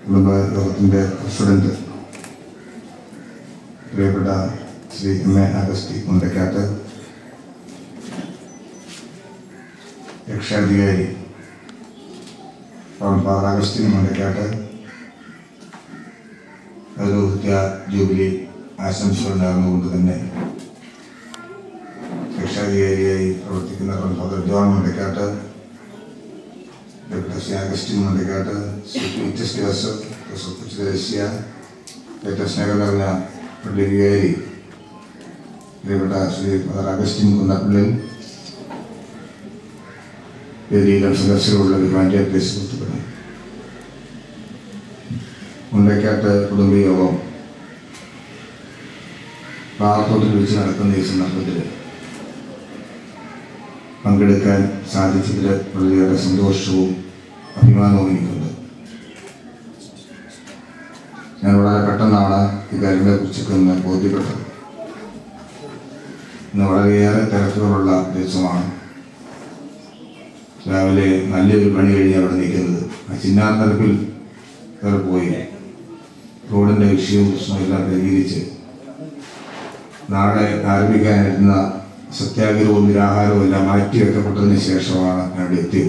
കുടുംബ യോഗത്തിൻ്റെ പ്രസിഡന്റ് പ്രിയപ്പെട്ട ശ്രീ എം എ അഗസ്റ്റി മുണ്ടക്കാട്ട് രക്ഷാധികാരി ഡോൺ ഫാദർ അഗസ്റ്റിൻ മുണ്ടക്കാട്ട് പൗരോഹിത്യ ജൂബിലി ആശംസകൾ നേർന്നുകൊണ്ട് തന്നെ രക്ഷാധികാരിയായി പ്രവർത്തിക്കുന്ന Don father John Mundakkattu doctor Shri Augustine Mundakkattu Shri പീറ്റസ് ജോസഫ് ജോസഫ് കൊച്ചുദേശീയ ഏറ്റവും സ്നേഹം നിറഞ്ഞ പള്ളിവികാരി പ്രിയപ്പെട്ട ശ്രീ ഫാദർ അഗസ്റ്റിൻ കുന്നപ്പിള്ളിൽ വേദിയിലും സദസ്യരുള്ള വിമാൻ്റെ പ്ലേസ് സുഹൃത്തുക്കളെ മുണ്ടക്കാട്ട് കുടുംബയോഗം പാറത്തോട്ടിൽ വെച്ച് നടക്കുന്ന ഈ സന്ദർഭത്തിൽ പങ്കെടുക്കാൻ സാധിച്ചതിൽ വളരെയേറെ സന്തോഷവും അഭിമാനവും എനിക്കുണ്ട് ഞാൻ വളരെ പെട്ടെന്നാണ് ഈ കാര്യങ്ങളെക്കുറിച്ചൊക്കെ ഒന്ന് ബോധ്യപ്പെട്ടത് ഇന്ന് വളരെയേറെ തിരക്കുകളുള്ള ദിവസമാണ് രാവിലെ നല്ലൊരു പണി കഴിഞ്ഞ് അവിടെ നിൽക്കുന്നത് ആ ചിന്നാന്തരപ്പിൽ കയറി പോയി റോഡിൻ്റെ വിഷയവും പ്രശ്നവും എല്ലാം പരിഹരിച്ച് നാളെ ആരംഭിക്കാനിരുന്ന സത്യാഗ്രഹവും നിരാഹാരവും എല്ലാം മാറ്റി വെക്കപ്പെട്ടതിന് ശേഷമാണ് ഞാൻ ഇവിടെ എത്തിയത്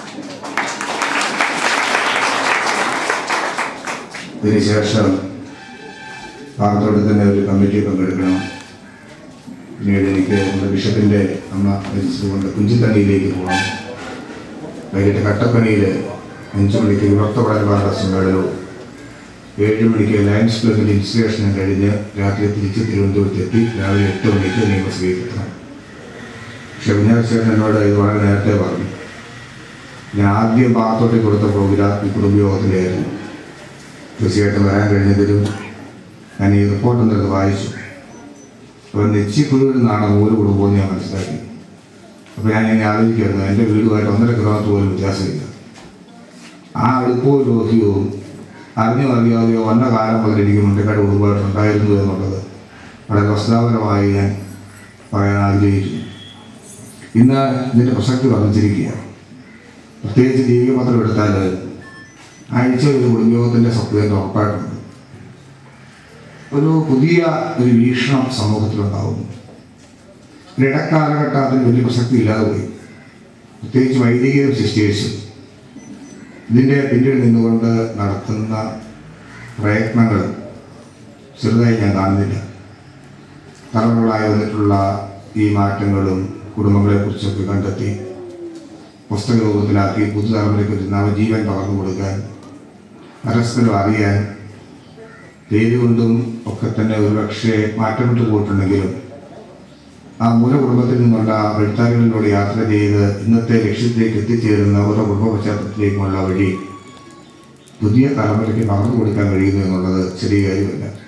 ഇതിനുശേഷം പാറത്തോട് തന്നെ ഒരു കമ്മിറ്റി പങ്കെടുക്കണം പിന്നീട് എനിക്ക് നമ്മുടെ ബിഷപ്പിൻ്റെ അമ്മ മരിച്ചതുകൊണ്ട് കുഞ്ചിത്തണ്ണിയിലേക്ക് പോകണം വൈകിട്ട് കട്ടപ്പനയിൽ അഞ്ചു മണിക്ക് വിഭക്ത പഠനപാഠ സമ്മേളനവും ഏഴ് മണിക്ക് ലയൺസ് ക്ലബിൽ ഇൻസ്റ്റലേഷനും കഴിഞ്ഞ് രാത്രി തിരിച്ച് തിരുവനന്തപുരത്ത് എത്തി രാവിലെ എട്ട് മണിക്ക് നിയമസഭയിൽ എത്തണം പക്ഷെ വിനാശേഖരൻ എന്നോട് ഇത് വളരെ നേരത്തെ പറഞ്ഞു ഞാൻ ആദ്യം പാത്തോട്ടിൽ കൊടുത്ത പ്രോഗ്രാം ഈ കുടുംബയോഗത്തിലായിരുന്നു തീർച്ചയായിട്ടും വരാൻ കഴിഞ്ഞതിലും ഞാൻ ഈ റിപ്പോർട്ട് എന്തൊക്കെ വായിച്ചു അപ്പോൾ നെച്ചിക്കുഴിയിൽ നിന്നാണ് മൂന്ന് കുടുംബവും ഞാൻ മനസ്സിലാക്കി അപ്പോൾ ഞാൻ ഇങ്ങനെ ആലോചിക്കായിരുന്നു എൻ്റെ വീടുമായിട്ട് ഒന്നര കിലോമീറ്റർ പോലും വ്യത്യാസമില്ല ആ അടുപ്പവും ലോഹ്യവും അറിഞ്ഞോ അറിയാതെയോ വന്ന കാലം മുതൽ എനിക്ക് മുണ്ടക്കാട് കുടുംബമായിട്ട് ഉണ്ടായിരുന്നു എന്നുള്ളത് വളരെ വസ്തുതാപരമായി ഞാൻ പറയാൻ ആഗ്രഹിക്കുന്നു ഇന്ന് ഇതിൻ്റെ പ്രസക്തി വർദ്ധിച്ചിരിക്കുകയാണ് പ്രത്യേകിച്ച് ജീവികപത്രം എടുത്താൽ ആഴ്ച ഒരു കുടുംബയോഗത്തിൻ്റെ സത്വം ഉറപ്പായിട്ടുണ്ട് ഒരു പുതിയ ഒരു വീക്ഷണം സമൂഹത്തിലുണ്ടാവുന്നു ഒരു ഇടക്കാലഘട്ടം അതിന് വലിയ പ്രസക്തി ഇല്ലാതെ പോയി പ്രത്യേകിച്ച് വൈദികരും സിസ്റ്റേഴ്സും ഇതിൻ്റെ പിന്നിൽ നിന്നുകൊണ്ട് നടത്തുന്ന പ്രയത്നങ്ങൾ ചെറുതായി ഞാൻ കാണുന്നില്ല തലമുറകളായി വന്നിട്ടുള്ള ഈ മാറ്റങ്ങളും കുടുംബങ്ങളെക്കുറിച്ചൊക്കെ കണ്ടെത്തി പുസ്തക രൂപത്തിലാക്കി പുതുതലമുറയ്ക്ക് ഒരു നവജീവൻ പകർന്നു കൊടുക്കാൻ പരസ്പരം അറിയാൻ പേര് കൊണ്ടും ഒക്കെ തന്നെ ഒരുപക്ഷെ മാറ്റപ്പെട്ടു പോയിട്ടുണ്ടെങ്കിലും ആ മൂലകുടുംബത്തിൽ നിന്നുള്ള വഴിത്താരകളിലൂടെ യാത്ര ചെയ്ത് ഇന്നത്തെ ലക്ഷ്യത്തിലേക്ക് എത്തിച്ചേരുന്ന ഓരോ കുടുംബ പശ്ചാത്തലത്തിലേക്കുമുള്ള വഴി പുതിയ തലമുറയ്ക്ക് പകർന്നു കൊടുക്കാൻ കഴിയുന്നു എന്നുള്ളത് ചെറിയ കാര്യമല്ല